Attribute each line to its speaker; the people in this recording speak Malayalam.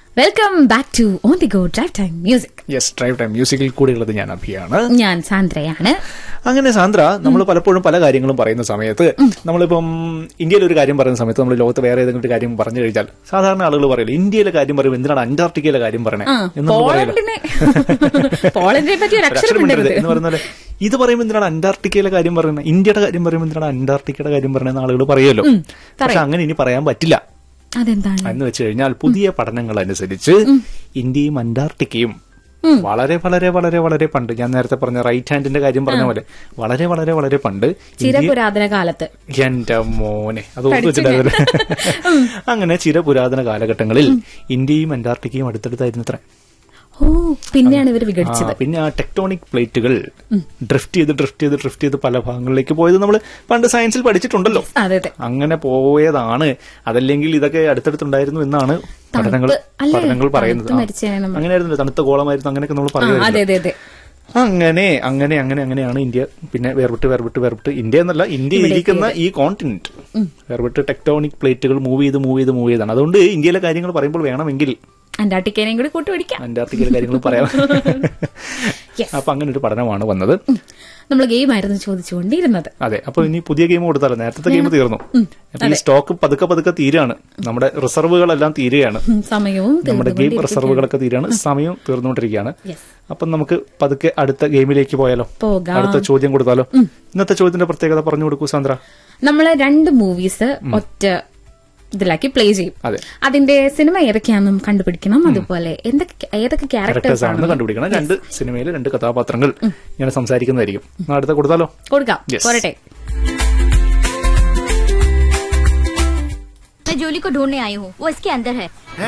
Speaker 1: Welcome back to on the go drive time music
Speaker 2: yes drive time മ്യൂസിക്കിൽ കൂടെയുള്ളത് ഞാൻ അഭിയാണ്
Speaker 1: ഞാൻ സാന്ദ്രയാണ്
Speaker 2: അങ്ങനെ സാന്ദ്ര നമ്മൾ പലപ്പോഴും പല കാര്യങ്ങളും പറയുന്ന സമയത്ത് നമ്മളിപ്പം ഇന്ത്യയിലെ ഒരു കാര്യം പറയുന്ന സമയത്ത് നമ്മൾ ലോകത്ത് വേറെ ഏതെങ്കിലും ഒരു കാര്യം പറഞ്ഞു കഴിഞ്ഞാൽ സാധാരണ ആളുകൾ പറയില്ല ഇന്ത്യയിലെ കാര്യം പറയുമ്പോൾ എന്തിനാണ് അന്റാർട്ടിക്കയിലെ കാര്യം പറയണേ
Speaker 1: ആ,
Speaker 2: എന്നൊന്നും പറയില്ല
Speaker 1: പോളണ്ടിനെ പോളണ്ടിനെ പറ്റി ഒരു
Speaker 2: ഒരു
Speaker 1: അക്ഷരം
Speaker 2: അക്ഷരം മിണ്ടരുത്
Speaker 1: മിണ്ടരുത്.
Speaker 2: എന്ന് പറയുന്ന പോലെ ഇത് പറയുമ്പോൾ എന്തിനാണ് അന്റാർട്ടിക്കയിലെ കാര്യം പറയുന്നത് ഇന്ത്യയുടെ കാര്യം പറയുമ്പോൾ എന്തിനാണ് അന്റാർട്ടിക്കയുടെ കാര്യം പറയുന്ന ആളുകൾ പറയുമല്ലോ പക്ഷെ അങ്ങനെ ഇനി പറയാൻ പറ്റില്ല
Speaker 1: അതെന്താണ്
Speaker 2: എന്ന് വെച്ച് കഴിഞ്ഞാൽ പുതിയ പഠനങ്ങൾ അനുസരിച്ച് ഇന്ത്യയും അന്റാർട്ടിക്കയും വളരെ വളരെ വളരെ വളരെ പണ്ട് ഞാൻ നേരത്തെ പറഞ്ഞ റൈറ്റ് ഹാൻഡിന്റെ കാര്യം പറഞ്ഞ പോലെ വളരെ വളരെ വളരെ പണ്ട് ഇന്ത്യ
Speaker 1: ചിരപുരാതന കാലത്ത്
Speaker 2: എന്റെ മോനെ അത് ഓർത്ത് വെച്ചിട്ടായിരുന്നു അങ്ങനെ ചിരപുരാതന കാലഘട്ടങ്ങളിൽ ഇന്ത്യയും അന്റാർട്ടിക്കയും അടുത്തടുത്തായിരുന്നു ഇത്ര
Speaker 1: ഓ പിന്നെയാണ് ഇവർ വിഘടിച്ചത്
Speaker 2: പിന്നെ ആ ടെക്ടോണിക് പ്ലേറ്റുകൾ ഡ്രിഫ്റ്റ് ചെയ്ത് ഡ്രിഫ്റ്റ് ചെയ്ത് ഡ്രിഫ്റ്റ് ചെയ്ത് പല ഭാഗങ്ങളിലേക്ക് പോയത് നമ്മൾ പണ്ട് സയൻസിൽ പഠിച്ചിട്ടുണ്ടല്ലോ
Speaker 1: അതെ അതെ
Speaker 2: അങ്ങനെ പോയതാണ് അതല്ലെങ്കിൽ ഇതൊക്കെ അടുത്തടുത്തുണ്ടായിരുന്നു എന്നാണ് പഠനങ്ങൾ
Speaker 1: അല്ലേ?
Speaker 2: പഠനങ്ങൾ പറയുന്നത്
Speaker 1: തണുത്ത്
Speaker 2: ആ.
Speaker 1: മരിച്ചതാണ് നമ്മൾ.
Speaker 2: അങ്ങനെയായിരുന്നു തണുത്ത ഗോളമായിരുന്നു അങ്ങനെയൊക്കെ നമ്മൾ
Speaker 1: ആ,
Speaker 2: പറയുന്നത്
Speaker 1: അതെ അതെ അതെ
Speaker 2: അങ്ങനെ അങ്ങനെ അങ്ങനെ അങ്ങനെയാണ് ഇന്ത്യ പിന്നെ വേർവിട്ട് വേർവിട്ട് വേർവിട്ട് ഇന്ത്യ എന്നല്ല ഇന്ത്യ ഇരിക്കുന്ന ഈ കോണ്ടിനെന്റ് വേർവിട്ട് ടെക്ടോണിക് പ്ലേറ്റുകൾ മൂവ് ചെയ്ത് മൂവ് ചെയ്ത് മൂവ് ചെയ്താണ് അതുകൊണ്ട് ഇന്ത്യയിലെ കാര്യങ്ങൾ പറയുമ്പോൾ വേണമെങ്കിൽ
Speaker 1: അന്റാർട്ടിക്കേനെയും കൂടി കൂട്ടുപിടിക്കാം
Speaker 2: അന്റാർട്ടിക്കയിലെ കാര്യങ്ങൾ പറയാം
Speaker 1: Yes.
Speaker 2: അപ്പൊ അങ്ങനെ ഒരു പഠനമാണ് വന്നത്
Speaker 1: നമ്മൾ ഗെയിം ആയിരുന്നു ചോദിച്ചുകൊണ്ടിരുന്നത്
Speaker 2: അതെ അപ്പൊ ഇനി പുതിയ ഗെയിം കൊടുത്താലോ നേരത്തെ ഗെയിം തീർന്നു അപ്പൊ ഈ സ്റ്റോക്ക് പതുക്കെ പതുക്കെ തീരാണ് നമ്മുടെ റിസർവുകളെല്ലാം തീരുകയാണ്
Speaker 1: ഉം, സമയവും
Speaker 2: നമ്മുടെ ഗെയിം
Speaker 1: തീർന്നുകൊണ്ടിരിക്കുകയാണ്.
Speaker 2: റിസർവുകളൊക്കെ തീരാണ് സമയം തീർന്നുകൊണ്ടിരിക്കുകയാണ്
Speaker 1: Yes.
Speaker 2: അപ്പം നമുക്ക് പതുക്കെ അടുത്ത ഗെയിമിലേക്ക് പോയാലോ
Speaker 1: പോകാം.
Speaker 2: അടുത്ത ചോദ്യം കൊടുത്താലോ ഇന്നത്തെ ചോദ്യത്തിന്റെ പ്രത്യേകത പറഞ്ഞു കൊടുക്കൂ സാന്ദ്ര
Speaker 1: നമ്മള് രണ്ട് മൂവീസ് ഒറ്റ ഇതിലാക്കി പ്ലേ ചെയ്യും
Speaker 2: അതെ.
Speaker 1: അതിന്റെ സിനിമ ഏതൊക്കെയാണെന്നും കണ്ടുപിടിക്കണം അതുപോലെ എന്തൊക്കെ ഏതൊക്കെ
Speaker 2: ക്യാരക്ടേഴ്സ്
Speaker 1: ക്യാരക്ടേഴ്സ്
Speaker 2: ആണെന്ന്
Speaker 1: ആണ്
Speaker 2: കണ്ടുപിടിക്കണം രണ്ട് സിനിമയിൽ രണ്ട് കഥാപാത്രങ്ങൾ ഇങ്ങനെ സംസാരിക്കുന്നതായിരിക്കും എന്നാ അടുത്ത കൊടുത്താലോ
Speaker 1: കൊടുക്കാം
Speaker 2: Yes.
Speaker 1: പോരട്ടെ
Speaker 3: मैं जूली को ढूंढने आई हूँ वो इसके अंदर है